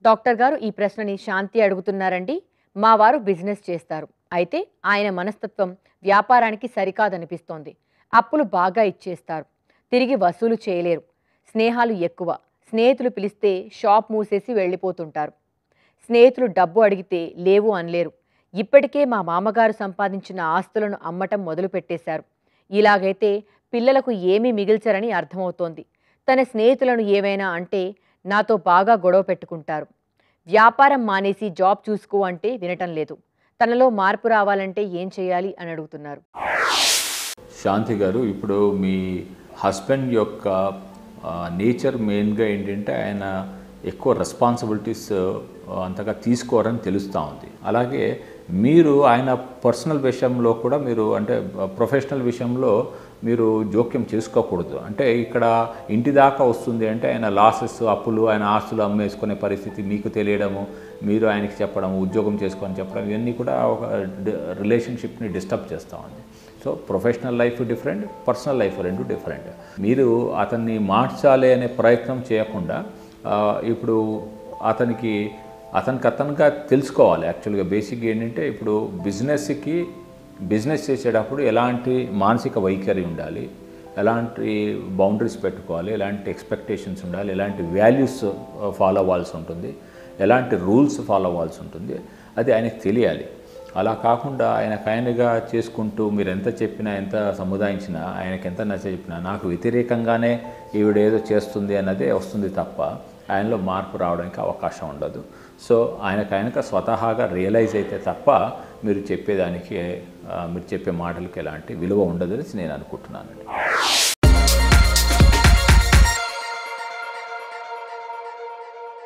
doctor గారు ఈ ప్రశ్నని శాంతి అడుగుతున్నారండి మా వారు బిజినెస్ చేస్తారు అయితే ఆయన మనస్తత్వం వ్యాపారానికి సరికాదనిపిస్తోంది అప్పులు బాగా ఇచ్చేస్తారు తిరిగి వసూలు చేయలేరు స్నేహాలు ఎక్కువ స్నేహితులు పిలిస్తే షాప్ మూసేసి వెళ్ళిపోతుంటారు స్నేహితులు డబ్బు అడిగితే లేవు అనలేరు ఇప్పటికే మా మామగారు సంపాదించిన ఆస్తులను అమ్మటం మొదలుపెట్టేశారు ఇలాగైతే పిల్లలకు ఏమీ మిగిల్చరని అర్థమవుతోంది తన స్నేహితులను ఏవైనా అంటే నాతో బాగా గొడవ పెట్టుకుంటారు వ్యాపారం మానేసి జాబ్ చూసుకో అంటే వినటం లేదు తనలో మార్పు రావాలంటే ఏం చేయాలి అని అడుగుతున్నారు శాంతి గారు ఇప్పుడు మీ హస్బెండ్ యొక్క నేచర్ మెయిన్గా ఏంటంటే ఆయన ఎక్కువ రెస్పాన్సిబిలిటీస్ అంతగా తీసుకోరని తెలుస్తూ ఉంది అలాగే మీరు ఆయన పర్సనల్ విషయంలో కూడా మీరు అంటే ప్రొఫెషనల్ విషయంలో మీరు జోక్యం చేసుకోకూడదు అంటే ఇక్కడ ఇంటి దాకా వస్తుంది అంటే ఆయన లాసెస్ అప్పులు ఆయన ఆస్తులు అమ్మేసుకునే పరిస్థితి మీకు తెలియడము మీరు ఆయనకి చెప్పడం ఉద్యోగం చేసుకొని చెప్పడం ఇవన్నీ కూడా ఒక రిలేషన్షిప్ని డిస్టర్బ్ చేస్తూ ఉంది so professional life different personal life రెండు డిఫరెంట్ మీరు అతన్ని మార్చాలి అనే ప్రయత్నం చేయకుండా ఆ, ఇప్పుడు అతనికి అతనికి అతనుగా తెలుసుకోవాలి యాక్చువల్గా బేసిక్గా ఏంటంటే ఇప్పుడు బిజినెస్కి బిజినెస్ చేసేటప్పుడు ఎలాంటి మానసిక వైఖరి ఉండాలి ఎలాంటి బౌండరీస్ పెట్టుకోవాలి ఎలాంటి ఎక్స్పెక్టేషన్స్ ఉండాలి ఎలాంటి వాల్యూస్ ఫాలో అవ్వాల్సి ఉంటుంది ఎలాంటి రూల్స్ ఫాలో అవ్వాల్సి ఉంటుంది అది ఆయనకు తెలియాలి అలా కాకుండా ఆయనకు ఆయనగా చేసుకుంటూ మీరు ఎంత చెప్పినా ఎంత సముదాయించినా ఆయనకి ఎంత నచ్చ చెప్పినా నాకు వ్యతిరేకంగానే ఈవిడ ఏదో చేస్తుంది అన్నదే వస్తుంది తప్ప ఆయనలో మార్పు రావడానికి అవకాశం ఉండదు సో ఆయనకు ఆయనకు స్వతహాగా రియలైజ్ అయితే తప్ప మీరు చెప్పేదానికి ఆ, మీరు చెప్పే మాటలకి ఎలాంటి విలువ ఉండదని నేను అనుకుంటున్నానండి